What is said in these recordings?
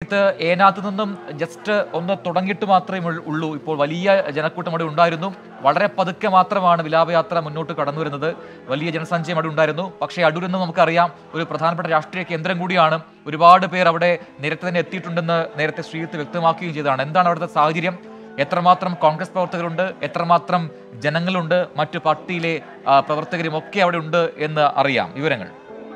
ഇത് ഏനാത്ത് നിന്നും ജസ്റ്റ് ഒന്ന് തുടങ്ങിയിട്ട് മാത്രമേ ഉൾ- ഉള്ളൂ ഇപ്പോൾ വലിയ ജനക്കൂട്ടം അവിടെ ഉണ്ടായിരുന്നു വളരെ പതുക്കെ മാത്രമാണ് വിലാപയാത്ര മുന്നോട്ട് കടന്നു വരുന്നത് വലിയ ജനസഞ്ചയം അവിടെ ഉണ്ടായിരുന്നു പക്ഷേ അടൂർ എന്ന് നമുക്കറിയാം ഒരു പ്രധാനപ്പെട്ട രാഷ്ട്രീയ കേന്ദ്രം കൂടിയാണ് ഒരുപാട് പേർ അവിടെ നേരത്തെ തന്നെ എത്തിയിട്ടുണ്ടെന്ന് നേരത്തെ ശ്രീജിത്ത് വ്യക്തമാക്കുകയും ചെയ്തതാണ് എന്താണ് അവിടുത്തെ സാഹചര്യം എത്രമാത്രം കോൺഗ്രസ് പ്രവർത്തകരുണ്ട് എത്രമാത്രം ജനങ്ങളുണ്ട് മറ്റു പാർട്ടിയിലെ ആ, പ്രവർത്തകരും ഒക്കെ അവിടെ ഉണ്ട് എന്ന് അറിയാം വിവരങ്ങൾ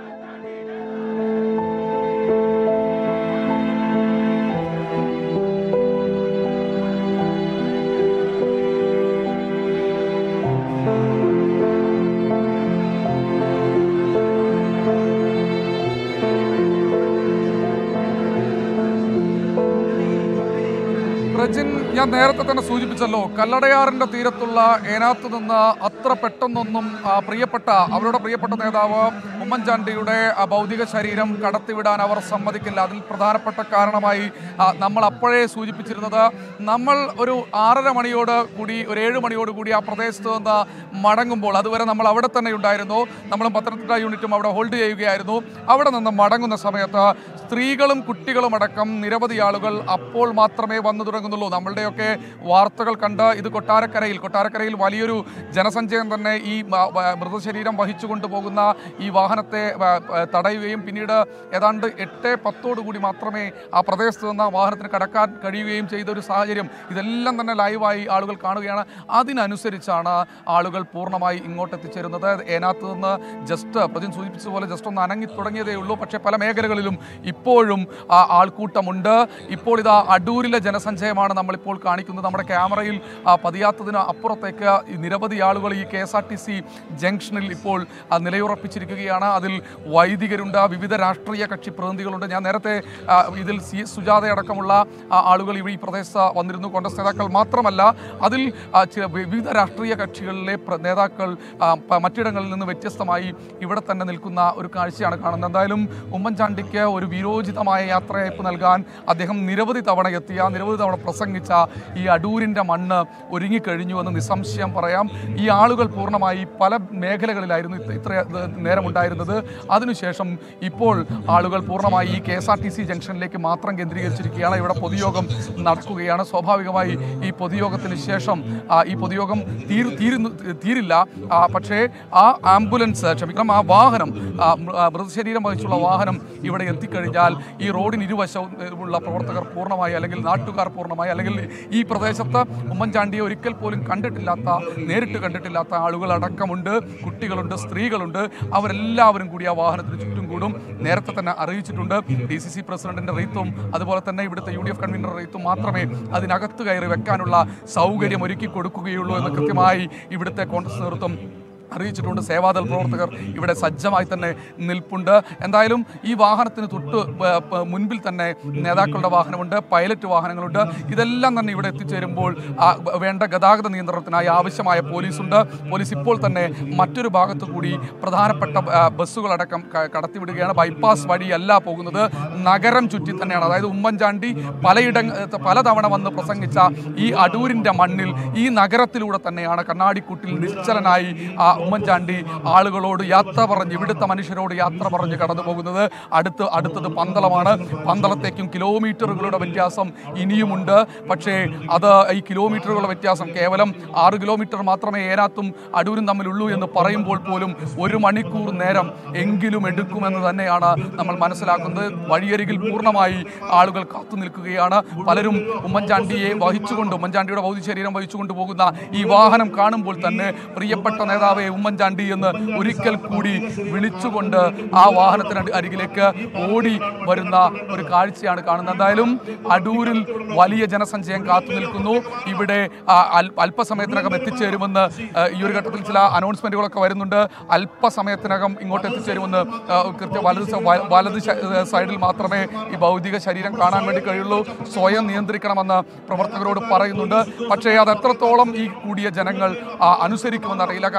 പ്രജിൻ ഞാൻ നേരത്തെ തന്നെ സൂചിപ്പിച്ചല്ലോ കല്ലടയാറിന്റെ തീരത്തുള്ള ഏനാത്ത് നിന്ന് അത്ര പെട്ടെന്നൊന്നും ആ, പ്രിയപ്പെട്ട അവരുടെ പ്രിയപ്പെട്ട നേതാവ് ഉമ്മൻചാണ്ടിയുടെ ആ, ഭൗതിക ശരീരം കടത്തിവിടാൻ അവർ സമ്മതിക്കില്ല അതിൽ പ്രധാനപ്പെട്ട കാരണമായി ആ, നമ്മൾ അപ്പോഴേ സൂചിപ്പിച്ചിരുന്നത് നമ്മൾ ഒരു ആറര മണിയോട് കൂടി ഒരു ഏഴ് മണിയോട് കൂടി ആ പ്രദേശത്ത് നിന്ന് മടങ്ങുമ്പോൾ അതുവരെ നമ്മൾ അവിടെ തന്നെ ഉണ്ടായിരുന്നു നമ്മളും പത്തനംതിട്ട യൂണിറ്റും അവിടെ ഹോൾഡ് ചെയ്യുകയായിരുന്നു അവിടെ നിന്ന് മടങ്ങുന്ന സമയത്ത് സ്ത്രീകളും കുട്ടികളും അടക്കം നിരവധി ആളുകൾ അപ്പോൾ മാത്രമേ വന്നു തുടങ്ങുന്നുള്ളൂ നമ്മളുടെയൊക്കെ വാർത്തകൾ കണ്ട് ഇത് കൊട്ടാരക്കരയിൽ കൊട്ടാരക്കരയിൽ വലിയൊരു ജനസഞ്ചയം തന്നെ ഈ മ- വ- മൃതശരീരം വഹിച്ചു കൊണ്ടുപോകുന്ന ഈ വാഹനത്തെ വ- വ- തടയുകയും പിന്നീട് ഏതാണ്ട് എട്ട് പത്തോടുകൂടി മാത്രമേ ആ പ്രദേശത്ത് നിന്ന് ആ വാഹനത്തിന് കടക്കാൻ കഴിയുകയും ചെയ്ത ഒരു സാഹചര്യം ഇതെല്ലാം തന്നെ ലൈവായി ആളുകൾ കാണുകയാണ് അതിനനുസരിച്ചാണ് ആളുകൾ പൂർണ്ണമായി ഇങ്ങോട്ട് എത്തിച്ചേരുന്നത് ഏനാത്ത് നിന്ന് ജസ്റ്റ് പ്രജിൻ സൂചിപ്പിച്ചതുപോലെ ജസ്റ്റ് ഒന്ന് അനങ്ങി തുടങ്ങിയതേ ഉള്ളൂ പക്ഷേ പല മേഖലകളിലും ഇപ്പോഴും ആ ആൾക്കൂട്ടമുണ്ട് ഇപ്പോൾ ഇതാ അടൂരിലെ ജനസഞ്ചയമാണ് നമ്മളിപ്പോൾ കാണിക്കുന്നത് നമ്മുടെ ക്യാമറയിൽ ആ, പതിയാത്തതിന് അപ്പുറത്തേക്ക് ഈ നിരവധി ആളുകൾ ഈ K S R T C ജംഗ്ഷനിൽ ഇപ്പോൾ ആ, നിലയുറപ്പിച്ചിരിക്കുകയാണ് അതിൽ വൈദികരുണ്ട് വിവിധ രാഷ്ട്രീയ കക്ഷി പ്രതിനിധികളുണ്ട് ഞാൻ നേരത്തെ ആ, ഇതിൽ സി എസ് സുജാതയടക്കമുള്ള ആ, ആളുകൾ ഇവിടെ ഈ പ്രദേശത്ത് വന്നിരുന്നു കോൺഗ്രസ് നേതാക്കൾ മാത്രമല്ല അതിൽ ആ, ചില വിവിധ രാഷ്ട്രീയ കക്ഷികളിലെ പ്ര- നേതാക്കൾ ആ, പ- മറ്റിടങ്ങളിൽ നിന്ന് വ്യത്യസ്തമായി ഇവിടെ തന്നെ നിൽക്കുന്ന ഒരു കാഴ്ചയാണ് കാണുന്നത് എന്തായാലും ഉമ്മൻചാണ്ടിക്ക് ഒരു വിരോചിതമായ യാത്രയയപ്പ് നൽകാൻ അദ്ദേഹം നിരവധി തവണ എത്തിയ നിരവധി തവണ പ്രസംഗിച്ച ഈ അടൂരിൻ്റെ മണ്ണ് ഒരുങ്ങിക്കഴിഞ്ഞു എന്ന് നിസ്സംശയം പറയാം ഈ ആളുകൾ പൂർണ്ണമായി പല മേഖലകളിലായിരുന്നു ഇത്ര- ഇത്ര നേരം ഉണ്ടായിരുന്നത് അതിനുശേഷം ഇപ്പോൾ ആളുകൾ പൂർണ്ണമായി ഈ K S R T C ജംഗ്ഷനിലേക്ക് മാത്രം കേന്ദ്രീകരിച്ചിരിക്കുകയാണ് ഇവിടെ പൊതുയോഗം നടക്കുകയാണ് സ്വാഭാവികമായി ഈ പൊതുയോഗത്തിന് ശേഷം ആ, ഈ പൊതുയോഗം തീർ തീരുന്നു തീരില്ല ആ, പക്ഷേ ആ ആംബുലൻസ് ക്ഷമിക്കണം ആ വാഹനം ആ, മൃ- ആ, മൃതശരീരം വഹിച്ചുള്ള വാഹനം ഇവിടെ എത്തിക്കഴിഞ്ഞാൽ ഈ റോഡിന് ഇരുവശവും ഉള്ള പ്രവർത്തകർ പൂർണ്ണമായി അല്ലെങ്കിൽ നാട്ടുകാർ പൂർണ്ണമായി അല്ലെങ്കിൽ ഈ പ്രദേശത്ത് ഉമ്മൻചാണ്ടിയെ ഒരിക്കൽ പോലും കണ്ടിട്ടില്ലാത്ത നേരിട്ട് കണ്ടിട്ടില്ലാത്ത ആളുകൾ അടക്കമുണ്ട് കുട്ടികളുണ്ട് സ്ത്രീകളുണ്ട് അവരെല്ലാവരും കൂടി ആ വാഹനത്തിന് ചുറ്റും കൂടും നേരത്തെ തന്നെ അറിയിച്ചിട്ടുണ്ട് ഡി സി സി പ്രസിഡന്റിന്റെ റീത്തും അതുപോലെ തന്നെ ഇവിടുത്തെ യു ഡി എഫ് കൺവീനർ റീത്തും മാത്രമേ അതിനകത്ത് കയറി വെക്കാനുള്ള സൗകര്യം ഒരുക്കി കൊടുക്കുകയുള്ളൂ എന്ന് കൃത്യമായി ഇവിടുത്തെ കോൺഗ്രസ് നേതൃത്വം അറിയിച്ചിട്ടുണ്ട് സേവാദൾ പ്രവർത്തകർ ഇവിടെ സജ്ജമായി തന്നെ നിൽപ്പുണ്ട് എന്തായാലും ഈ വാഹനത്തിന് തൊട്ട് പ- പ- മുൻപിൽ തന്നെ നേതാക്കളുടെ വാഹനമുണ്ട് പൈലറ്റ് വാഹനങ്ങളുണ്ട് ഇതെല്ലാം തന്നെ ഇവിടെ എത്തിച്ചേരുമ്പോൾ ആ, വ- വേണ്ട ഗതാഗത നിയന്ത്രണത്തിനായി ആവശ്യമായ പോലീസുണ്ട് പോലീസ് ഇപ്പോൾ തന്നെ മറ്റൊരു ഭാഗത്തു കൂടി പ്രധാനപ്പെട്ട ആ, ബസ്സുകളടക്കം ക- കടത്തിവിടുകയാണ് ബൈപ്പാസ് വഴിയല്ല പോകുന്നത് നഗരം ചുറ്റി തന്നെയാണ് അതായത് ഉമ്മൻചാണ്ടി പലയിട പലതവണ വന്ന് പ്രസംഗിച്ച ഈ അടൂരിൻ്റെ മണ്ണിൽ ഈ നഗരത്തിലൂടെ തന്നെയാണ് കണ്ണാടിക്കുട്ടിൽ നിശ്ചലനായി ആ ഉമ്മൻചാണ്ടി ആളുകളോട് യാത്ര പറഞ്ഞ് ഇവിടുത്തെ മനുഷ്യരോട് യാത്ര പറഞ്ഞ് കടന്നു പോകുന്നത് അടുത്ത് അടുത്തത് പന്തളമാണ് പന്തളത്തേക്കും കിലോമീറ്ററുകളുടെ വ്യത്യാസം ഇനിയുമുണ്ട് പക്ഷേ അത് ഈ കിലോമീറ്ററുകളുടെ വ്യത്യാസം കേവലം ആറ് കിലോമീറ്റർ മാത്രമേ ഏനാത്തും അടൂരും തമ്മിലുള്ളൂ എന്ന് പറയുമ്പോൾ പോലും ഒരു മണിക്കൂർ നേരം എങ്കിലും എടുക്കുമെന്ന് തന്നെയാണ് നമ്മൾ മനസ്സിലാക്കുന്നത് വഴിയരികിൽ പൂർണ്ണമായി ആളുകൾ കാത്തു നിൽക്കുകയാണ് പലരും ഉമ്മൻചാണ്ടിയെ വഹിച്ചുകൊണ്ട് ഉമ്മൻചാണ്ടിയുടെ ഭൗതിക ശരീരം വഹിച്ചുകൊണ്ട് പോകുന്ന ഈ വാഹനം കാണുമ്പോൾ തന്നെ പ്രിയപ്പെട്ട നേതാവെ ഉമ്മൻചാണ്ടി എന്ന് ഒരിക്കൽ കൂടി വിളിച്ചുകൊണ്ട് ആ വാഹനത്തിന് അടി- അരികിലേക്ക് ഓടി വരുന്ന ഒരു കാഴ്ചയാണ് കാണുന്നത് എന്തായാലും അടൂരിൽ വലിയ ജനസഞ്ചയം കാത്തു നിൽക്കുന്നു ഇവിടെ ആ, അൽ- അല്പസമയത്തിനകം എത്തിച്ചേരുമെന്ന് ആ, ഈ ഒരു ഘട്ടത്തിൽ ചില അനൗൺസ്മെന്റുകളൊക്കെ വരുന്നുണ്ട് അല്പസമയത്തിനകം ഇങ്ങോട്ട് എത്തിച്ചേരുമെന്ന് ആ, കൃത്യം വലത് സ- വ- വലത് ശ- സൈഡിൽ മാത്രമേ ഈ ഭൗതിക ശരീരം കാണാൻ വേണ്ടി കഴിയുള്ളൂ സ്വയം നിയന്ത്രിക്കണമെന്ന് പ്രവർത്തകരോട് പറയുന്നുണ്ട് പക്ഷേ അത് എത്രത്തോളം ഈ കൂടിയ ജനങ്ങൾ ആ, അനുസരിക്കുമെന്ന് അറിയില്ല കാരണം അവരുടെ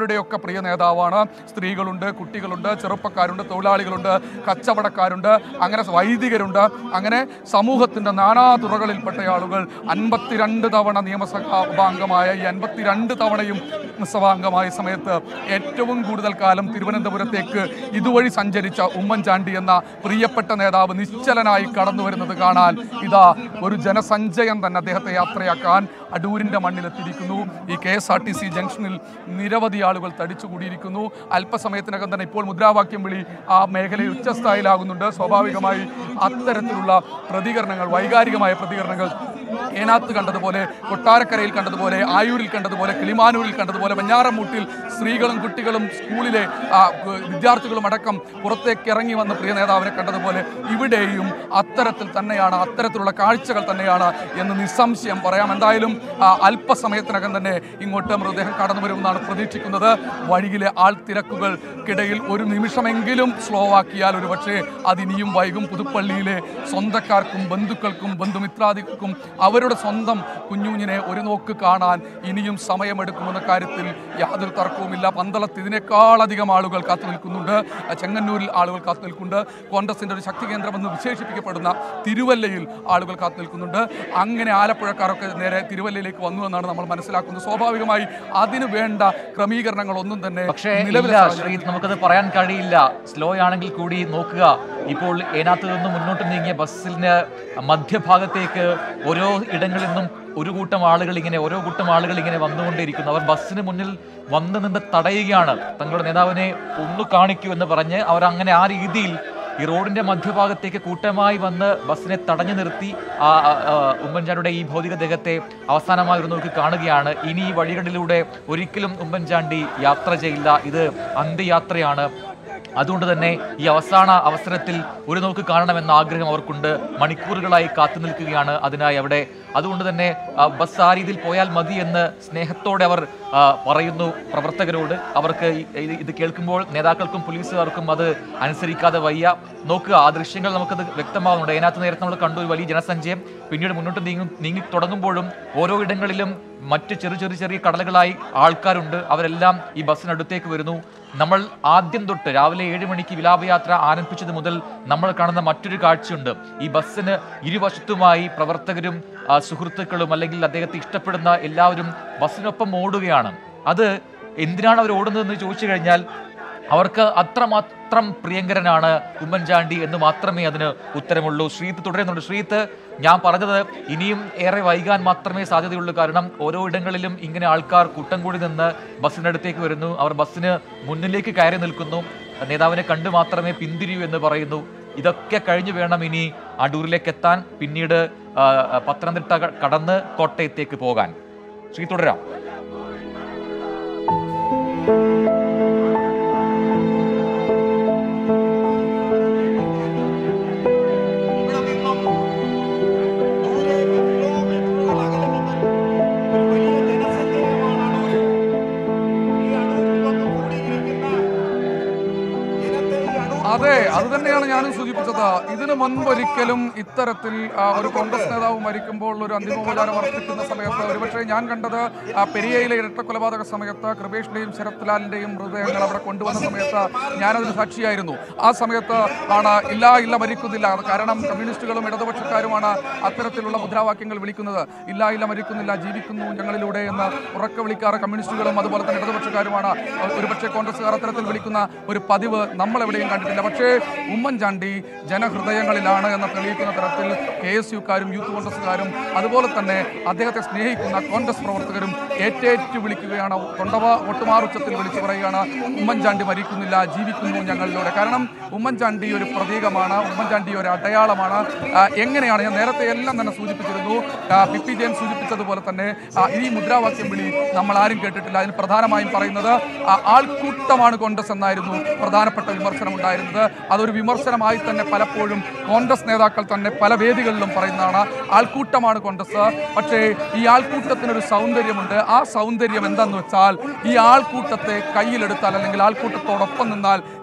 അവരുടെയൊക്കെ പ്രിയ നേതാവാണ് സ്ത്രീകളുണ്ട് കുട്ടികളുണ്ട് ചെറുപ്പക്കാരുണ്ട് തൊഴിലാളികളുണ്ട് കച്ചവടക്കാരുണ്ട് അങ്ങനെ വൈദികരുണ്ട് അങ്ങനെ സമൂഹത്തിന്റെ നാനാ തുറകളിൽപ്പെട്ട ആളുകൾ അൻപത്തിരണ്ട് തവണ നിയമസഭാംഗമായ ഈ അൻപത്തിരണ്ട് തവണയും നിയമസഭാംഗമായ സമയത്ത് ഏറ്റവും കൂടുതൽ കാലം തിരുവനന്തപുരത്തേക്ക് ഇതുവഴി സഞ്ചരിച്ച ഉമ്മൻചാണ്ടി എന്ന പ്രിയപ്പെട്ട നേതാവ് നിശ്ചലനായി കടന്നു വരുന്നത് കാണാൻ ഇതാ ഒരു ജനസഞ്ചയം തന്നെ അദ്ദേഹത്തെ യാത്രയാക്കാൻ അടൂരിന്റെ മണ്ണിലെത്തിയിരിക്കുന്നു ഈ K S R T C ജംഗ്ഷനിൽ നിരവധി ആളുകൾ തടിച്ചുകൂടിയിരിക്കുന്നു അല്പസമയത്തിനകം തന്നെ ഇപ്പോൾ മുദ്രാവാക്യം വിളി ആ മേഖലയിൽ ഉച്ചസ്ഥായിലാകുന്നുണ്ട് സ്വാഭാവികമായി അത്തരത്തിലുള്ള പ്രതികരണങ്ങൾ വൈകാരികമായ പ്രതികരണങ്ങൾ ഏനാത്ത് കണ്ടതുപോലെ കൊട്ടാരക്കരയിൽ കണ്ടതുപോലെ ആയൂരിൽ കണ്ടതുപോലെ കിളിമാനൂരിൽ കണ്ടതുപോലെ വെഞ്ഞാറമൂട്ടിൽ സ്ത്രീകളും കുട്ടികളും സ്കൂളിലെ ആ, ഗ- വിദ്യാർത്ഥികളും അടക്കം പുറത്തേക്ക് ഇറങ്ങി വന്ന പ്രിയ നേതാവിനെ കണ്ടതുപോലെ ഇവിടെയും അത്തരത്തിൽ തന്നെയാണ് അത്തരത്തിലുള്ള കാഴ്ചകൾ തന്നെയാണ് എന്ന് നിസ്സംശയം പറയാം എന്തായാലും ആ, അല്പസമയത്തിനകം തന്നെ ഇങ്ങോട്ട് മൃതദേഹം കടന്നു വരുമെന്നാണ് പ്രതീക്ഷിക്കുന്നത് വഴിയിലെ ആൾത്തിരക്കുകൾക്കിടയിൽ ഒരു നിമിഷമെങ്കിലും സ്ലോ ആക്കിയാൽ ഒരു പക്ഷേ അതിനിയും വൈകും പുതുപ്പള്ളിയിലെ സ്വന്തക്കാർക്കും ബന്ധുക്കൾക്കും ബന്ധുമിത്രാദികൾക്കും അവരുടെ സ്വന്തം കുഞ്ഞുഞ്ഞിനെ ഒരു നോക്ക് കാണാൻ ഇനിയും സമയമെടുക്കുമെന്ന കാര്യത്തിൽ യാതൊരു തർക്കവുമില്ല പന്തളത്ത് ഇതിനേക്കാളധികം ആളുകൾ കാത്തു നിൽക്കുന്നുണ്ട് ചെങ്ങന്നൂരിൽ ആളുകൾ കാത്തു നിൽക്കുന്നുണ്ട് കോൺഗ്രസിന്റെ ഒരു ശക്തി കേന്ദ്രമെന്ന് വിശേഷിപ്പിക്കപ്പെടുന്ന തിരുവല്ലയിൽ ആളുകൾ കാത്തു നിൽക്കുന്നുണ്ട് അങ്ങനെ ആലപ്പുഴക്കാരൊക്കെ നേരെ തിരുവല്ലയിലേക്ക് വന്നു എന്നാണ് നമ്മൾ മനസ്സിലാക്കുന്നത് സ്വാഭാവികമായി അതിന് വേണ്ട ക്രമീകരണങ്ങളൊന്നും തന്നെ പക്ഷേ നിലവിലെ ഇല്ല സാഹചര്യത്തിൽ ശ്രീ നമുക്കത് പറയാൻ കഴിയില്ല സ്ലോ ആണെങ്കിൽ കൂടി നോക്കുക ഇപ്പോൾ ഏനാത്ത് നിന്ന് മുന്നോട്ട് നീങ്ങിയ ബസ്സിന് മധ്യഭാഗത്തേക്ക് ഓരോ ഇടങ്ങളിൽ നിന്നും ഒരു കൂട്ടം ആളുകൾ ഇങ്ങനെ ഓരോ കൂട്ടം ആളുകൾ ഇങ്ങനെ വന്നുകൊണ്ടേയിരിക്കുന്നു അവർ ബസ്സിന് മുന്നിൽ വന്നു നിന്ന് തടയുകയാണ് തങ്ങളുടെ നേതാവിനെ ഒന്ന് കാണിക്കൂ എന്ന് പറഞ്ഞ് അവർ അങ്ങനെ ആ രീതിയിൽ ഈ റോഡിന്റെ മധ്യഭാഗത്തേക്ക് കൂട്ടമായി വന്ന് ബസ്സിനെ തടഞ്ഞു നിർത്തി ആ ആ, ആ, ഉമ്മൻചാണ്ടിയുടെ ഈ ഭൗതിക ദേഹത്തെ അവസാനമായി ഒരു നോക്ക് കാണുകയാണ് ഇനി ഈ വഴികളിലൂടെ ഒരിക്കലും ഉമ്മൻചാണ്ടി യാത്ര ചെയ്യില്ല ഇത് അന്ത്യയാത്രയാണ് അതുകൊണ്ട് തന്നെ ഈ അവസാന അവസരത്തിൽ ഒരു നോക്ക് കാണണമെന്ന ആഗ്രഹം അവർക്കുണ്ട് മണിക്കൂറുകളായി കാത്തു നിൽക്കുകയാണ് അതിനായി അവിടെ അതുകൊണ്ട് തന്നെ ആ, ബസ് ആ രീതിയിൽ പോയാൽ മതി എന്ന് സ്നേഹത്തോടെ അവർ ആ, പറയുന്നു പ്രവർത്തകരോട് അവർക്ക് ഈ- ഇത് ഇത് കേൾക്കുമ്പോൾ നേതാക്കൾക്കും പോലീസുകാർക്കും അത് അനുസരിക്കാതെ വയ്യ നോക്കുക ആ ദൃശ്യങ്ങൾ നമുക്കത് വ്യക്തമാകുന്നുണ്ട് അതിനകത്ത് നേരത്തെ നമ്മൾ കണ്ടു ഒരു വലിയ ജനസഞ്ചയം പിന്നീട് മുന്നോട്ട് നീങ്ങി നീങ്ങി തുടങ്ങുമ്പോഴും ഓരോ ഇടങ്ങളിലും മറ്റ് ചെറു ചെറിയ ചെറിയ കടലുകളായി ആൾക്കാരുണ്ട് അവരെല്ലാം ഈ ബസ്സിനടുത്തേക്ക് വരുന്നു നമ്മൾ ആദ്യം തൊട്ട് രാവിലെ ഏഴ് മണിക്ക് വിലാപയാത്ര ആരംഭിച്ചത് മുതൽ നമ്മൾ കാണുന്ന മറ്റൊരു കാഴ്ചയുണ്ട് ഈ ബസ്സിന് ഇരുവശത്തുമായി പ്രവർത്തകരും ആ, സുഹൃത്തുക്കളും അല്ലെങ്കിൽ അദ്ദേഹത്തെ ഇഷ്ടപ്പെടുന്ന എല്ലാവരും ബസ്സിനൊപ്പം ഓടുകയാണ് അത് എന്തിനാണ് അവർ ഓടുന്നതെന്ന് ചോദിച്ചു കഴിഞ്ഞാൽ അവർക്ക് അത്രമാത്രം പ്രിയങ്കരനാണ് ഉമ്മൻചാണ്ടി എന്ന് മാത്രമേ അതിന് ഉത്തരമുള്ളൂ ശ്രീത്ത് തുടരുന്നുണ്ട് ശ്രീത്ത് ഞാൻ പറഞ്ഞത് ഇനിയും ഏറെ വൈകാൻ മാത്രമേ സാധ്യതയുള്ളൂ കാരണം ഓരോ ഇടങ്ങളിലും ഇങ്ങനെ ആൾക്കാർ കൂട്ടം കൂടി നിന്ന് ബസ്സിനടുത്തേക്ക് വരുന്നു അവർ ബസ്സിന് മുന്നിലേക്ക് കയറി നിൽക്കുന്നു നേതാവിനെ കണ്ടു മാത്രമേ പിന്തിരിയൂ എന്ന് പറയുന്നു ഇതൊക്കെ കഴിഞ്ഞു വേണം ഇനി അടൂരിലേക്ക് എത്താൻ പിന്നീട് ആ, പത്തനംതിട്ട ക- കടന്ന് കോട്ടയത്തേക്ക് പോകാൻ ശ്രീ തുടരാം ഇവിടെ നിന്നും ദൂരെ കിലോമീറ്ററുകൾ അകലെ നിന്ന് ഒരു വലിയ ജനസഞ്ചയമാണ് അടൂര്. ഈ അടൂരിൽ വന്ന് കൂടിയിരിക്കുന്ന ജനത്തെ ഈ അടൂർ അതെ അത് തന്നെയാണ് ഞാനും സൂചിപ്പിച്ചത് ഇതിനു മുൻപൊരിക്കലും ഇത്തരത്തിൽ ആ, ഒരു കോൺഗ്രസ് നേതാവ് മരിക്കുമ്പോൾ ഒരു അന്തിമോപചാരം അർപ്പിക്കുന്ന സമയത്ത് ഒരുപക്ഷെ ഞാൻ കണ്ടത് ആ, പെരിയയിലെ ഇരട്ട കൊലപാതക സമയത്ത് കൃപേഷിന്റെയും ശരത് ലാലിന്റെയും മൃതദേഹങ്ങൾ അവിടെ കൊണ്ടുവന്ന സമയത്ത് ഞാനതിന് സാക്ഷിയായിരുന്നു ആ സമയത്ത് ആണ് ഇല്ല ഇല്ല മരിക്കുന്നില്ല അത് കാരണം കമ്മ്യൂണിസ്റ്റുകളും ഇടതുപക്ഷക്കാരുമാണ് അത്തരത്തിലുള്ള മുദ്രാവാക്യങ്ങൾ വിളിക്കുന്നത് ഇല്ല ഇല്ല മരിക്കുന്നില്ല ജീവിക്കുന്നു ഞങ്ങളിലൂടെ എന്ന് ഉറക്കെ വിളിക്കാറ് കമ്മ്യൂണിസ്റ്റുകളും അതുപോലെ തന്നെ ഇടതുപക്ഷക്കാരുമാണ് ഒരുപക്ഷെ കോൺഗ്രസ്സുകാർ അത്തരത്തിൽ വിളിക്കുന്ന ഒരു പതിവ് നമ്മൾ എവിടെയും കണ്ടിട്ടില്ല പക്ഷേ ഉമ്മൻചാണ്ടി ജനഹൃദയങ്ങളിലാണ് എന്ന് തെളിയിക്കുന്ന തരത്തിൽ കെ എസ് യുക്കാരും യൂത്ത് കോൺഗ്രസ്സുകാരും അതുപോലെ തന്നെ അദ്ദേഹത്തെ സ്നേഹിക്കുന്ന കോൺഗ്രസ് പ്രവർത്തകരും ഏറ്റേറ്റു വിളിക്കുകയാണ് തൊണ്ടവ ഒട്ടുമാറുച്ചത്തിൽ വിളിച്ചു പറയുകയാണ് ഉമ്മൻചാണ്ടി മരിക്കുന്നില്ല ജീവിക്കുന്നു ഞങ്ങളിലൂടെ കാരണം ഉമ്മൻചാണ്ടി ഒരു പ്രതീകമാണ് ഉമ്മൻചാണ്ടി ഒരു അടയാളമാണ് ആ, എങ്ങനെയാണ് ഞാൻ നേരത്തെ എല്ലാം തന്നെ സൂചിപ്പിച്ചിരുന്നു ആ, പി പി ജയൻ സൂചിപ്പിച്ചതുപോലെ തന്നെ ആ, ഈ മുദ്രാവാക്യം വിളി നമ്മൾ ആരും കേട്ടിട്ടില്ല അതിന് പ്രധാനമായും പറയുന്നത് ആ, ആൾക്കൂട്ടമാണ് കോൺഗ്രസ് എന്നായിരുന്നു പ്രധാനപ്പെട്ട വിമർശനം ഉണ്ടായിരുന്നത് അതൊരു വിമർശനമായി തന്നെ പലപ്പോഴും കോൺഗ്രസ് നേതാക്കൾ തന്നെ പല വേദികളിലും പറയുന്നതാണ് ആൾക്കൂട്ടമാണ് കോൺഗ്രസ് പക്ഷേ ഈ ആൾക്കൂട്ടത്തിനൊരു സൗന്ദര്യമുണ്ട് ആ സൗന്ദര്യം എന്താന്ന് വെച്ചാൽ ഈ ആൾക്കൂട്ടത്തെ കയ്യിലെടുത്താൽ അല്ലെങ്കിൽ ആൾക്കൂട്ടത്തോടൊപ്പം നിന്നാൽ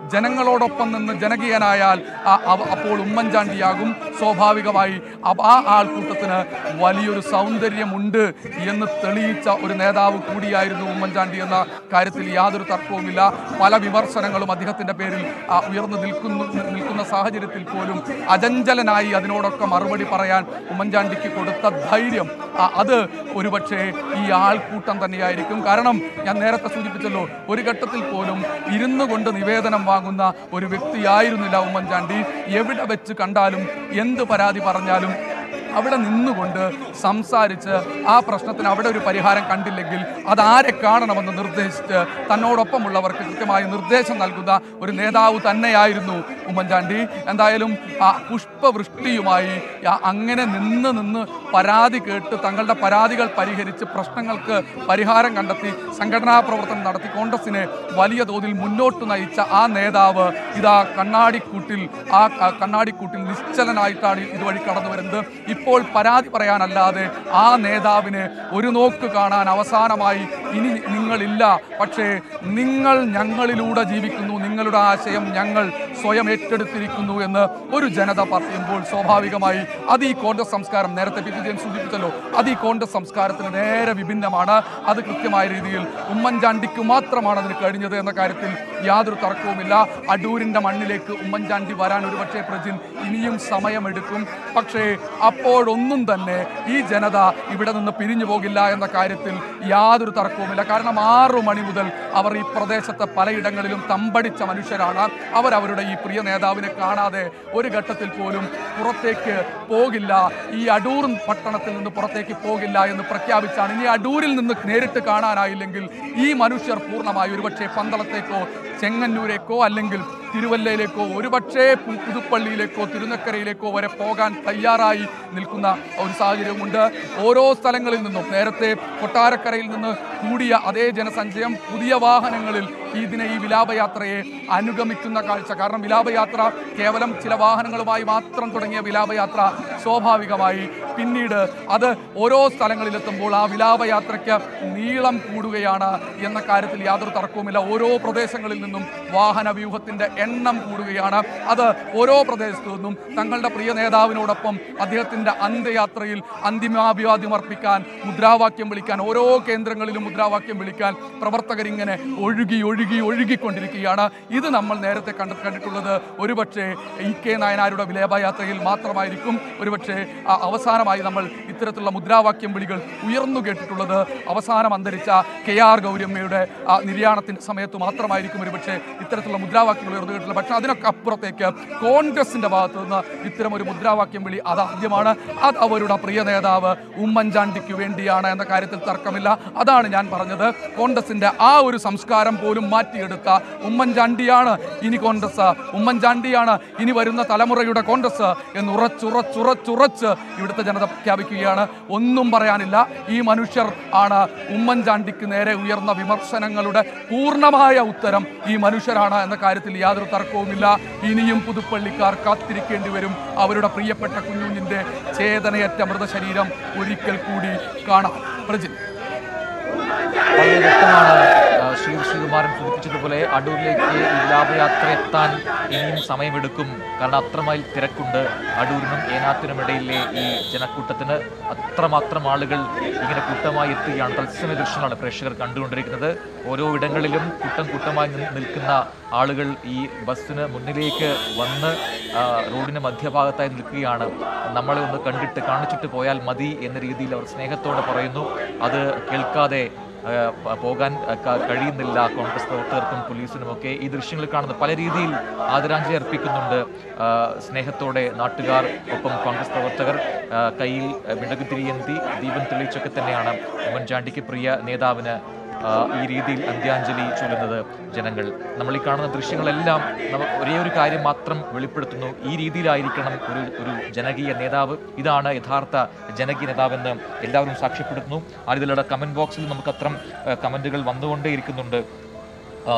ജനങ്ങളോടൊപ്പം നിന്ന് ജനകീയനായാൽ ആ- അവ- അപ്പോൾ ഉമ്മൻചാണ്ടിയാകും സ്വാഭാവികമായി അ- ആ ആൾക്കൂട്ടത്തിന് വലിയൊരു സൗന്ദര്യമുണ്ട് എന്ന് തെളിയിച്ച ഒരു നേതാവ് കൂടിയായിരുന്നു ഉമ്മൻചാണ്ടി എന്ന കാര്യത്തിൽ യാതൊരു തർക്കവുമില്ല പല വിമർശനങ്ങളും അദ്ദേഹത്തിന്റെ പേരിൽ ആ, ഉയർന്നു നിൽക്കുന്നു നിൽക്കുന്ന സാഹചര്യത്തിൽ പോലും അചഞ്ചലനായി അതിനോടൊക്കെ മറുപടി പറയാൻ ഉമ്മൻചാണ്ടിക്ക് കൊടുത്ത ധൈര്യം ആ, അത് ഒരുപക്ഷെ ഈ ആൾക്കൂട്ടം തന്നെയായിരിക്കും കാരണം ഞാൻ നേരത്തെ സൂചിപ്പിച്ചല്ലോ ഒരു ഘട്ടത്തിൽ പോലും ഇരുന്നു കൊണ്ട് നിവേദനം വാങ്ങുന്ന ഒരു വ്യക്തിയായിരുന്നില്ല ഉമ്മൻചാണ്ടി എവിടെ വെച്ച് കണ്ടാലും എന്ത് പരാതി പറഞ്ഞാലും അവിടെ നിന്നുകൊണ്ട് സംസാരിച്ച് ആ പ്രശ്നത്തിന് അവിടെ ഒരു പരിഹാരം കണ്ടില്ലെങ്കിൽ അതാരെ കാണണമെന്ന് നിർദ്ദേശിച്ച് തന്നോടൊപ്പമുള്ളവർക്ക് കൃത്യമായ നിർദ്ദേശം നൽകുന്ന ഒരു നേതാവ് തന്നെയായിരുന്നു ഉമ്മൻചാണ്ടി എന്തായാലും ആ പുഷ്പവൃഷ്ടിയുമായി ആ അങ്ങനെ നിന്ന് നിന്ന് പരാതി കേട്ട് തങ്ങളുടെ പരാതികൾ പരിഹരിച്ച് പ്രശ്നങ്ങൾക്ക് പരിഹാരം കണ്ടെത്തി സംഘടനാ പ്രവർത്തനം നടത്തി കോൺഗ്രസിനെ വലിയ തോതിൽ മുന്നോട്ട് നയിച്ച ആ നേതാവ് ഇതാ കണ്ണാടിക്കൂട്ടിൽ ആ ആ കണ്ണാടിക്കൂട്ടിൽ നിശ്ചലനായിട്ടാണ് ഇതുവഴി കടന്നു വരുന്നത് ഇപ്പോൾ പരാതി പറയാനല്ലാതെ ആ നേതാവിനെ ഒരു നോക്ക് കാണാൻ അവസാനമായി ഇനി നിങ്ങളില്ല പക്ഷേ നിങ്ങൾ ഞങ്ങളിലൂടെ ജീവിക്കുന്നു നിങ്ങളുടെ ആശയം ഞങ്ങൾ സ്വയം ഏറ്റെടുത്തിരിക്കുന്നു എന്ന് ഒരു ജനത പറയുമ്പോൾ സ്വാഭാവികമായി അത് ഈ കോൺഗ്രസ് സംസ്കാരം നേരത്തെ പി വിജയൻ സൂചിപ്പിച്ചല്ലോ അത് ഈ കോൺഗ്രസ് സംസ്കാരത്തിന് നേരെ വിഭിന്നമാണ് അത് കൃത്യമായ രീതിയിൽ ഉമ്മൻചാണ്ടിക്ക് മാത്രമാണ് അതിന് കഴിഞ്ഞത് എന്ന കാര്യത്തിൽ യാതൊരു തർക്കവുമില്ല അടൂരിന്റെ മണ്ണിലേക്ക് ഉമ്മൻചാണ്ടി വരാൻ ഒരുപക്ഷെ പ്രജിൻ ഇനിയും സമയമെടുക്കും പക്ഷേ അപ്പോഴൊന്നും തന്നെ ഈ ജനത ഇവിടെ നിന്ന് പിരിഞ്ഞു പോകില്ല എന്ന കാര്യത്തിൽ യാതൊരു തർക്കവുമില്ല കാരണം ആറു മണി മുതൽ അവർ ഈ പ്രദേശത്തെ പലയിടങ്ങളിലും തമ്പടിച്ച മനുഷ്യരാണ് അവർ അവരുടെ ഈ പ്രിയ നേതാവിനെ കാണാതെ ഒരു ഘട്ടത്തിൽ പോലും പുറത്തേക്ക് പോകില്ല ഈ അടൂർ പട്ടണത്തിൽ നിന്ന് പുറത്തേക്ക് പോകില്ല എന്ന് പ്രഖ്യാപിച്ചാണ് ഇനി അടൂരിൽ നിന്ന് നേരിട്ട് കാണാനായില്ലെങ്കിൽ ഈ മനുഷ്യർ പൂർണ്ണമായി ഒരുപക്ഷെ പന്തളത്തേക്കോ ചെങ്ങന്നൂരേക്കോ അല്ലെങ്കിൽ തിരുവല്ലയിലേക്കോ ഒരുപക്ഷേ പു- പുതുപ്പള്ളിയിലേക്കോ തിരുനക്കരയിലേക്കോ വരെ പോകാൻ തയ്യാറായി നിൽക്കുന്ന ഒരു സാഹചര്യമുണ്ട് ഓരോ സ്ഥലങ്ങളിൽ നിന്നും നേരത്തെ കൊട്ടാരക്കരയിൽ നിന്ന് കൂടിയ അതേ ജനസഞ്ചയം പുതിയ വാഹനങ്ങളിൽ ഇതിനെ ഈ വിലാപയാത്രയെ അനുഗമിക്കുന്ന കാഴ്ച കാരണം വിലാപയാത്ര കേവലം ചില വാഹനങ്ങളുമായി മാത്രം തുടങ്ങിയ വിലാപയാത്ര സ്വാഭാവികമായി പിന്നീട് അത് ഓരോ സ്ഥലങ്ങളിലെത്തുമ്പോൾ ആ വിലാപയാത്രയ്ക്ക് നീളം കൂടുകയാണ് എന്ന കാര്യത്തിൽ യാതൊരു തർക്കവുമില്ല ഓരോ പ്രദേശങ്ങളിൽ നിന്നും വാഹന വ്യൂഹത്തിന്റെ എണ്ണം കൂടുകയാണ് അത് ഓരോ പ്രദേശത്തു നിന്നും തങ്ങളുടെ പ്രിയ നേതാവിനോടൊപ്പം അദ്ദേഹത്തിന്റെ അന്ത്യയാത്രയിൽ അന്തിമാഭിവാദ്യം അർപ്പിക്കാൻ മുദ്രാവാക്യം വിളിക്കാൻ ഓരോ കേന്ദ്രങ്ങളിലും മുദ്രാവാക്യം വിളിക്കാൻ പ്രവർത്തകരിങ്ങനെ ഒഴുകി ഒഴുകി ഒഴുകിക്കൊണ്ടിരിക്കുകയാണ് ഇത് നമ്മൾ നേരത്തെ കണ്ട കണ്ടിട്ടുള്ളത് ഒരുപക്ഷെ ഇ കെ നായനാരുടെ വിലേപയാത്രയിൽ മാത്രമായിരിക്കും ഒരുപക്ഷെ ആ, അവസാനമായി നമ്മൾ ഇത്തരത്തിലുള്ള മുദ്രാവാക്യം വിളികൾ ഉയർന്നു കേട്ടിട്ടുള്ളത് അവസാനം അന്തരിച്ച കെ ആർ ഗൗരമ്മയുടെ ആ നിര്യാണത്തിന്റെ സമയത്ത് മാത്രമായിരിക്കും ഒരുപക്ഷെ ഇത്തരത്തിലുള്ള മുദ്രാവാക്യങ്ങൾ ഉയർന്നു കേട്ടിട്ടുള്ളത് പക്ഷെ അതിനൊക്കെ അപ്പുറത്തേക്ക് കോൺഗ്രസിന്റെ ഭാഗത്ത് നിന്ന് ഇത്തരം ഒരു മുദ്രാവാക്യം വിളി അതാദ്യമാണ് അത് അവരുടെ പ്രിയ നേതാവ് ഉമ്മൻചാണ്ടിക്ക് വേണ്ടിയാണ് എന്ന കാര്യത്തിൽ തർക്കമില്ല അതാണ് ഞാൻ പറഞ്ഞത് കോൺഗ്രസിന്റെ ആ ഒരു സംസ്കാരം പോലും മാറ്റിയെടുത്ത ഉമ്മൻചാണ്ടിയാണ് ഇനി കോൺഗ്രസ് ഉമ്മൻചാണ്ടിയാണ് ഇനി വരുന്ന തലമുറയുടെ കോൺഗ്രസ് എന്ന് ഉറച്ചുറച്ചുറച്ചുറച്ച് ഇവിടുത്തെ ജനത പ്രഖ്യാപിക്കുകയാണ് ഒന്നും പറയാനില്ല ഈ മനുഷ്യർ ആണ് ഉമ്മൻചാണ്ടിക്ക് നേരെ ഉയർന്ന വിമർശനങ്ങളുടെ പൂർണ്ണമായ ഉത്തരം ഈ മനുഷ്യരാണ് എന്ന കാര്യത്തിൽ യാതൊരു തർക്കവുമില്ല ഇനിയും പുതുപ്പള്ളിക്കാർ കാത്തിരിക്കേണ്ടി വരും അവരുടെ പ്രിയപ്പെട്ട കുഞ്ഞുഞ്ഞിന്റെ ചേതനയറ്റ മൃതശരീരം ഒരിക്കൽ കൂടി കാണാം പ്രജിൻ വളരെ വ്യക്തമാണ് ആ, ശ്രീ ശ്രീകുമാരൻ സൂചിപ്പിച്ചതുപോലെ അടൂരിലേക്ക് ഈ വിലാപയാത്ര എത്താൻ ഇനിയും സമയമെടുക്കും കാരണം അത്രമേൽ തിരക്കുണ്ട് അടൂരിനും ഏനാത്തിനും ഇടയിലെ ഈ ജനക്കൂട്ടത്തിന് അത്രമാത്രം ആളുകൾ ഇങ്ങനെ കൂട്ടമായി എത്തുകയാണ് തത്സമയ ദൃശ്യങ്ങളാണ് പ്രേക്ഷകർ കണ്ടുകൊണ്ടിരിക്കുന്നത് ഓരോ ഇടങ്ങളിലും കൂട്ടം കൂട്ടമായി നി- നിൽക്കുന്ന ആളുകൾ ഈ ബസ്സിന് മുന്നിലേക്ക് വന്ന് ആ, റോഡിന് മധ്യഭാഗത്തായി നിൽക്കുകയാണ് നമ്മളെ ഒന്ന് കണ്ടിട്ട് കാണിച്ചിട്ട് പോയാൽ മതി എന്ന രീതിയിൽ അവർ സ്നേഹത്തോടെ പറയുന്നു അത് കേൾക്കാതെ ആ, പ- പോകാൻ ആ, ക- കഴിയുന്നില്ല കോൺഗ്രസ് പ്രവർത്തകർക്കും പോലീസിനുമൊക്കെ ഈ ദൃശ്യങ്ങൾ കാണുന്നു പല രീതിയിൽ ആദരാഞ്ജലി അർപ്പിക്കുന്നുണ്ട് ആ, സ്നേഹത്തോടെ നാട്ടുകാർ ഒപ്പം കോൺഗ്രസ് പ്രവർത്തകർ ആ, കയ്യിൽ മിടകുതിരിയന്തി ദീപം തെളിയിച്ചൊക്കെ തന്നെയാണ് ഉമ്മൻചാണ്ടിക്ക് പ്രിയ നേതാവിന് ആ, ഈ രീതിയിൽ അന്ത്യാഞ്ജലി ചൊല്ലുന്നത് ജനങ്ങൾ നമ്മൾ ഈ കാണുന്ന ദൃശ്യങ്ങളെല്ലാം നമ്മ ഒരേ ഒരു കാര്യം മാത്രം വെളിപ്പെടുത്തുന്നു ഈ രീതിയിലായിരിക്കണം ഒരു ഒരു ജനകീയ നേതാവ് ഇതാണ് യഥാർത്ഥ ജനകീയ നേതാവെന്ന് എല്ലാവരും സാക്ഷ്യപ്പെടുത്തുന്നു ആ ഇതിലുള്ള കമന്റ് ബോക്സിൽ നമുക്ക് അത്തരം കമന്റുകൾ വന്നുകൊണ്ടേയിരിക്കുന്നുണ്ട് ആ,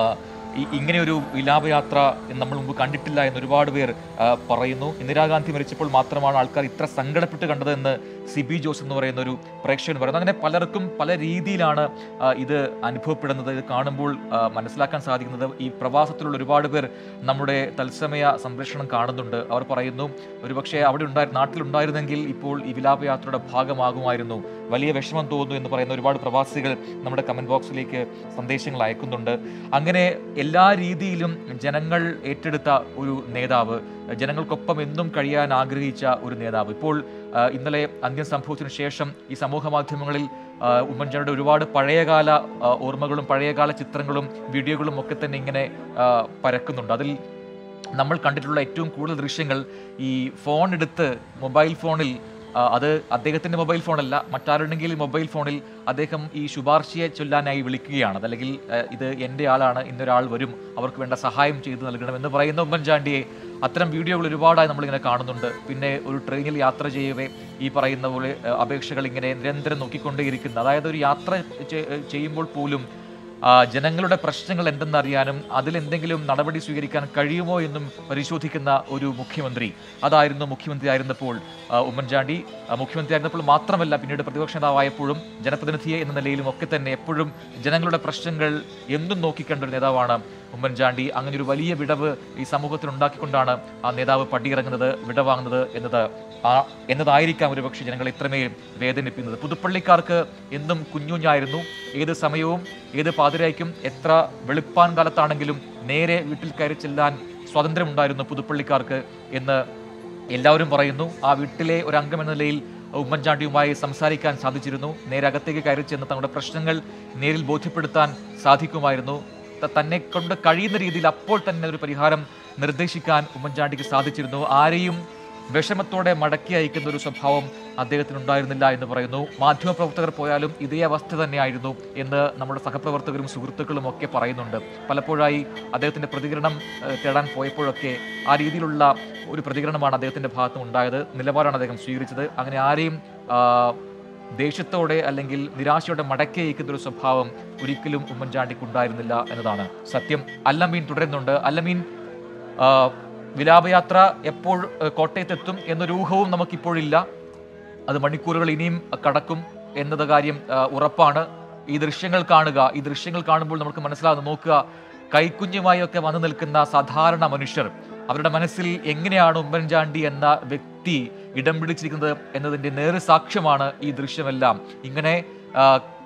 ഈ ഇങ്ങനെയൊരു വിലാപയാത്ര നമ്മൾ മുമ്പ് കണ്ടിട്ടില്ല എന്ന് ഒരുപാട് പേർ ആ, പറയുന്നു ഇന്ദിരാഗാന്ധി മരിച്ചപ്പോൾ മാത്രമാണ് ആൾക്കാർ ഇത്ര സങ്കടപ്പെട്ട് കണ്ടതെന്ന് സിബി ജോസ് എന്ന് പറയുന്ന ഒരു പ്രേക്ഷകൻ പറയുന്നു അങ്ങനെ പലർക്കും പല രീതിയിലാണ് ആ, ഇത് അനുഭവപ്പെടുന്നത് ഇത് കാണുമ്പോൾ ആ, മനസ്സിലാക്കാൻ സാധിക്കുന്നത് ഈ പ്രവാസത്തിലുള്ള ഒരുപാട് പേർ നമ്മുടെ തത്സമയ സംരക്ഷണം കാണുന്നുണ്ട് അവർ പറയുന്നു ഒരുപക്ഷെ അവിടെ ഉണ്ടായി നാട്ടിലുണ്ടായിരുന്നെങ്കിൽ ഇപ്പോൾ ഈ വിലാപയാത്രയുടെ ഭാഗമാകുമായിരുന്നു വലിയ വിഷമം തോന്നുന്നു എന്ന് പറയുന്ന ഒരുപാട് പ്രവാസികൾ നമ്മുടെ കമന്റ് ബോക്സിലേക്ക് സന്ദേശങ്ങൾ അയക്കുന്നുണ്ട് അങ്ങനെ എല്ലാ രീതിയിലും ജനങ്ങൾ ഏറ്റെടുത്ത ഒരു നേതാവ് ജനങ്ങൾക്കൊപ്പം എന്നും കഴിയാൻ ആഗ്രഹിച്ച ഒരു നേതാവ് ഇപ്പോൾ ആ, ഇന്നലെ അന്ത്യം സംഭവത്തിന് ശേഷം ഈ സമൂഹ മാധ്യമങ്ങളിൽ ആ, ഉമ്മൻചാണ്ടിയുടെ ഒരുപാട് പഴയകാല ആ, ഓർമ്മകളും പഴയകാല ചിത്രങ്ങളും വീഡിയോകളും ഒക്കെ തന്നെ ഇങ്ങനെ ആ, പരക്കുന്നുണ്ട് അതിൽ നമ്മൾ കണ്ടിട്ടുള്ള ഏറ്റവും കൂടുതൽ ദൃശ്യങ്ങൾ ഈ ഫോൺ എടുത്ത് മൊബൈൽ ഫോണിൽ ആ, അത് അദ്ദേഹത്തിന്റെ മൊബൈൽ ഫോണല്ല മറ്റാരുടെങ്കിലും മൊബൈൽ ഫോണിൽ അദ്ദേഹം ഈ ശുപാർശയെ ചൊല്ലാനായി വിളിക്കുകയാണ് അതല്ലെങ്കിൽ ആ, ഇത് എൻ്റെ ആളാണ് ഇന്നൊരാൾ വരും അവർക്ക് വേണ്ട സഹായം ചെയ്തു നൽകണം എന്ന് പറയുന്ന ഉമ്മൻചാണ്ടിയെ അത്തരം വീഡിയോകൾ ഒരുപാടായി നമ്മളിങ്ങനെ കാണുന്നുണ്ട് പിന്നെ ഒരു ട്രെയിനിൽ യാത്ര ചെയ്യവേ ഈ പറയുന്ന പോലെ ആ, അപേക്ഷകൾ ഇങ്ങനെ നിരന്തരം നോക്കിക്കൊണ്ടേയിരിക്കുന്ന അതായത് ഒരു യാത്ര ചെ- ചെയ്യുമ്പോൾ പോലും ആ, ജനങ്ങളുടെ പ്രശ്നങ്ങൾ എന്തെന്നറിയാനും അതിലെന്തെങ്കിലും നടപടി സ്വീകരിക്കാൻ കഴിയുമോ എന്നും പരിശോധിക്കുന്ന ഒരു മുഖ്യമന്ത്രി അതായിരുന്നു മുഖ്യമന്ത്രി ആയിരുന്നപ്പോൾ ആ, ഉമ്മൻചാണ്ടി ആ, മുഖ്യമന്ത്രി ആയിരുന്നപ്പോൾ മാത്രമല്ല പിന്നീട് പ്രതിപക്ഷ നേതാവായപ്പോഴും ജനപ്രതിനിധിയെ എന്ന നിലയിലും ഒക്കെ തന്നെ എപ്പോഴും ജനങ്ങളുടെ പ്രശ്നങ്ങൾ എന്നും നോക്കിക്കണ്ട ഒരു നേതാവാണ് ഉമ്മൻചാണ്ടി അങ്ങനെ ഒരു വലിയ വിടവ് ഈ സമൂഹത്തിൽ ഉണ്ടാക്കിക്കൊണ്ടാണ് ആ നേതാവ് പടിയിറങ്ങുന്നത് വിടവാങ്ങുന്നത് എന്നത് ആ എന്നതായിരിക്കാം ഒരുപക്ഷെ ജനങ്ങളെ ഇത്രമേൽ വേദനിപ്പിക്കുന്നത് പുതുപ്പള്ളിക്കാർക്ക് എന്നും കുഞ്ഞുഞ്ഞായിരുന്നു ഏത് സമയവും ഏത് പാതിരായ്ക്കും എത്ര വെളുപ്പാൻ കാലത്താണെങ്കിലും നേരെ വീട്ടിൽ കയറി ചെല്ലാൻ സ്വാതന്ത്ര്യമുണ്ടായിരുന്നു പുതുപ്പള്ളിക്കാർക്ക് എന്ന് എല്ലാവരും പറയുന്നു ആ വീട്ടിലെ ഒരു അംഗം എന്ന നിലയിൽ ഉമ്മൻചാണ്ടിയുമായി സംസാരിക്കാൻ സാധിച്ചിരുന്നു നേരെ അകത്തേക്ക് കയറി ചെന്ന് തങ്ങളുടെ പ്രശ്നങ്ങൾ നേരിൽ ബോധ്യപ്പെടുത്താൻ സാധിക്കുമായിരുന്നു ത- തന്നെ കൊണ്ട് കഴിയുന്ന രീതിയിൽ അപ്പോൾ തന്നെ ഒരു പരിഹാരം നിർദ്ദേശിക്കാൻ ഉമ്മൻചാണ്ടിക്ക് സാധിച്ചിരുന്നു ആരെയും വിഷമത്തോടെ മടക്കി അയക്കുന്ന ഒരു സ്വഭാവം അദ്ദേഹത്തിന് ഉണ്ടായിരുന്നില്ല എന്ന് പറയുന്നു മാധ്യമപ്രവർത്തകർ പോയാലും ഇതേ അവസ്ഥ തന്നെയായിരുന്നു എന്ന് നമ്മുടെ സഹപ്രവർത്തകരും സുഹൃത്തുക്കളും ഒക്കെ പറയുന്നുണ്ട് പലപ്പോഴായി അദ്ദേഹത്തിന്റെ പ്രതികരണം ഏഹ്, തേടാൻ പോയപ്പോഴൊക്കെ ആ രീതിയിലുള്ള ഒരു പ്രതികരണമാണ് അദ്ദേഹത്തിന്റെ ഭാഗത്തും ഉണ്ടായത് നിലപാടാണ് അദ്ദേഹം സ്വീകരിച്ചത് അങ്ങനെ ആരെയും ആ, ദേഷ്യത്തോടെ അല്ലെങ്കിൽ നിരാശയോടെ മടക്കി അയക്കുന്ന ഒരു സ്വഭാവം ഒരിക്കലും ഉമ്മൻചാണ്ടിക്ക് ഉണ്ടായിരുന്നില്ല എന്നതാണ് സത്യം അല്ലമീൻ തുടരുന്നുണ്ട് അല്ലമീൻ ആ, വിലാപയാത്ര എപ്പോൾ ആ, കോട്ടയത്തെത്തും എന്നൊരു ഊഹവും നമുക്കിപ്പോഴില്ല അത് മണിക്കൂറുകൾ ഇനിയും കടക്കും എന്നത് കാര്യം ആ, ഉറപ്പാണ് ഈ ദൃശ്യങ്ങൾ കാണുക ഈ ദൃശ്യങ്ങൾ കാണുമ്പോൾ നമുക്ക് മനസ്സിലാകുന്നു നോക്കുക കൈക്കുഞ്ഞുമായി ഒക്കെ വന്നു നിൽക്കുന്ന സാധാരണ മനുഷ്യർ അവരുടെ മനസ്സിൽ എങ്ങനെയാണ് ഉമ്മൻചാണ്ടി എന്ന വ്യക്തി ഇടം പിടിച്ചിരിക്കുന്നത് എന്നതിന്റെ നേര് സാക്ഷ്യമാണ് ഈ ദൃശ്യമെല്ലാം ഇങ്ങനെ ആ,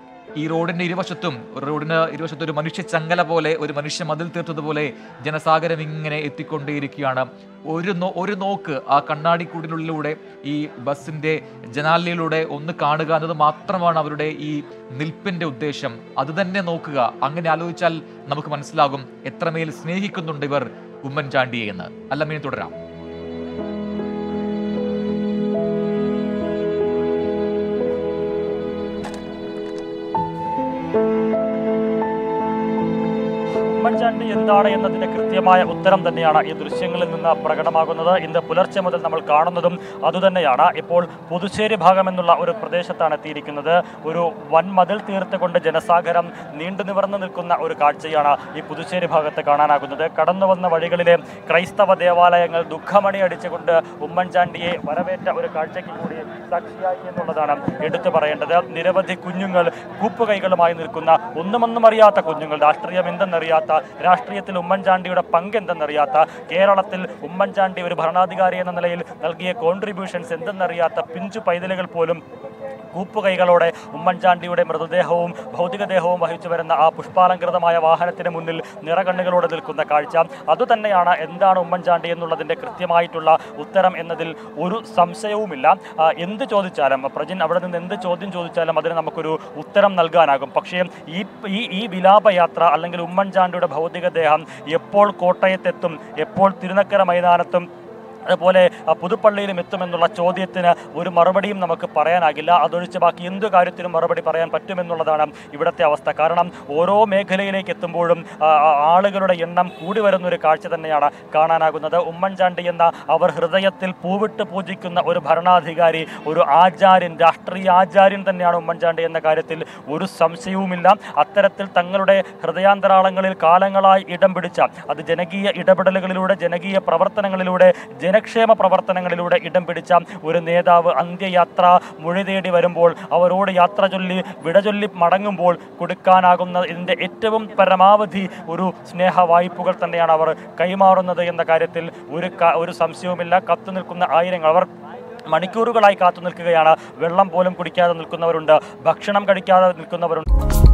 ഈ റോഡിന്റെ ഇരുവശത്തും ഒരു റോഡിന് ഇരുവശത്തും ഒരു മനുഷ്യ ചങ്ങല പോലെ ഒരു മനുഷ്യ മതിൽ തീർത്തതുപോലെ ജനസാഗരം ഇങ്ങനെ എത്തിക്കൊണ്ടേയിരിക്കുകയാണ് ഒരു നോ ഒരു നോക്ക് ആ കണ്ണാടിക്കൂടിനുള്ളിലൂടെ ഈ ബസ്സിന്റെ ജനാലയിലൂടെ ഒന്ന് കാണുക എന്നത് മാത്രമാണ് അവരുടെ ഈ നിൽപ്പിന്റെ ഉദ്ദേശം അത് തന്നെ നോക്കുക അങ്ങനെ ആലോചിച്ചാൽ നമുക്ക് മനസ്സിലാകും എത്രമേൽ സ്നേഹിക്കുന്നുണ്ട് ഇവർ ഉമ്മൻചാണ്ടിയെ എന്ന് അല്ല മീൻ തുടരാം ഉമ്മൻചാണ്ടി എന്താണ് എന്നതിന്റെ കൃത്യമായ ഉത്തരം തന്നെയാണ് ഈ ദൃശ്യങ്ങളിൽ നിന്ന് പ്രകടമാകുന്നത് ഇന്ന് പുലർച്ചെ മുതൽ നമ്മൾ കാണുന്നതും അതുതന്നെയാണ് ഇപ്പോൾ പുതുശ്ശേരി ഭാഗം എന്നുള്ള ഒരു പ്രദേശത്താണ് എത്തിയിരിക്കുന്നത് ഒരു വൻ മതിൽ തീർത്തുകൊണ്ട് ജനസാഗരം നീണ്ടു നിവർന്നു നിൽക്കുന്ന ഒരു കാഴ്ചയാണ് ഈ പുതുശ്ശേരി ഭാഗത്ത് കാണാനാകുന്നത് കടന്നു വന്ന വഴികളിലെ ക്രൈസ്തവ ദേവാലയങ്ങൾ ദുഃഖമണി അടിച്ചുകൊണ്ട് ഉമ്മൻചാണ്ടിയെ വരവേറ്റ ഒരു കാഴ്ചയ്ക്ക് കൂടി സാക്ഷിയായി എന്നുള്ളതാണ് എടുത്തു പറയേണ്ടത് നിരവധി കുഞ്ഞുങ്ങൾ കൂപ്പുകൈകളുമായി നിൽക്കുന്ന ഒന്നുമൊന്നും അറിയാത്ത കുഞ്ഞുങ്ങൾ രാഷ്ട്രീയം എന്തെന്നറിയാത്ത രാഷ്ട്രീയത്തിൽ ഉമ്മൻചാണ്ടിയുടെ പങ്ക് എന്തെന്നറിയാത്ത കേരളത്തിൽ ഉമ്മൻചാണ്ടി ഒരു ഭരണാധികാരി എന്ന നിലയിൽ നൽകിയ കോൺട്രിബ്യൂഷൻസ് എന്തെന്നറിയാത്ത പിഞ്ചു പൈതലുകൾ പോലും കൂപ്പുകൈകളോടെ ഉമ്മൻചാണ്ടിയുടെ മൃതദേഹവും ഭൗതികദേഹവും വഹിച്ചു വരുന്ന ആ പുഷ്പാലങ്കൃതമായ വാഹനത്തിന് മുന്നിൽ നിറകണ്ണുകളോടെ നിൽക്കുന്ന കാഴ്ച അതുതന്നെയാണ് എന്താണ് ഉമ്മൻചാണ്ടി എന്നുള്ളതിൻ്റെ കൃത്യമായിട്ടുള്ള ഉത്തരം എന്നതിൽ ഒരു സംശയവുമില്ല ആ, എന്ത് ചോദിച്ചാലും പ്രജിൻ അവിടെ നിന്ന് എന്ത് ചോദ്യം ചോദിച്ചാലും അതിന് നമുക്കൊരു ഉത്തരം നൽകാനാകും പക്ഷേ ഈ ഈ ഈ വിലാപയാത്ര അല്ലെങ്കിൽ ഉമ്മൻചാണ്ടിയുടെ ഭൗതികദേഹം എപ്പോൾ കോട്ടയത്തെത്തും എപ്പോൾ തിരുനക്കര മൈതാനത്തും അതുപോലെ ആ, പുതുപ്പള്ളിയിലും എത്തുമെന്നുള്ള ചോദ്യത്തിന് ഒരു മറുപടിയും നമുക്ക് പറയാനാകില്ല അതൊഴിച്ച് ബാക്കി എന്ത് കാര്യത്തിനും മറുപടി പറയാൻ പറ്റുമെന്നുള്ളതാണ് ഇവിടുത്തെ അവസ്ഥ കാരണം ഓരോ മേഖലയിലേക്ക് എത്തുമ്പോഴും ആ, ആ, ആളുകളുടെ എണ്ണം കൂടി വരുന്ന ഒരു കാഴ്ച തന്നെയാണ് കാണാനാകുന്നത് ഉമ്മൻചാണ്ടി എന്ന അവർ ഹൃദയത്തിൽ പൂവിട്ട് പൂജിക്കുന്ന ഒരു ഭരണാധികാരി ഒരു ആചാര്യൻ രാഷ്ട്രീയ ആചാര്യൻ തന്നെയാണ് ഉമ്മൻചാണ്ടി എന്ന കാര്യത്തിൽ ഒരു സംശയവുമില്ല അത്തരത്തിൽ തങ്ങളുടെ ഹൃദയാന്തരാളങ്ങളിൽ കാലങ്ങളായി ഇടം പിടിച്ച അത് ജനകീയ ഇടപെടലുകളിലൂടെ ജനകീയ പ്രവർത്തനങ്ങളിലൂടെ ജനക്ഷേമ പ്രവർത്തനങ്ങളിലൂടെ ഇടം പിടിച്ച ഒരു നേതാവ് അന്ത്യയാത്ര മൊഴി തേടി വരുമ്പോൾ അവരോട് യാത്ര ചൊല്ലി വിട ചൊല്ലി മടങ്ങുമ്പോൾ കൊടുക്കാനാകുന്ന ഇതിൻ്റെ ഏറ്റവും പരമാവധി ഒരു സ്നേഹ വായ്പകൾ തന്നെയാണ് അവർ കൈമാറുന്നത് എന്ന കാര്യത്തിൽ ഒരു ക- ഒരു സംശയവുമില്ല കത്തു നിൽക്കുന്ന ആയിരങ്ങൾ അവർ മണിക്കൂറുകളായി കാത്തു നിൽക്കുകയാണ് വെള്ളം പോലും കുടിക്കാതെ നിൽക്കുന്നവരുണ്ട് ഭക്ഷണം കഴിക്കാതെ നിൽക്കുന്നവരുണ്ട്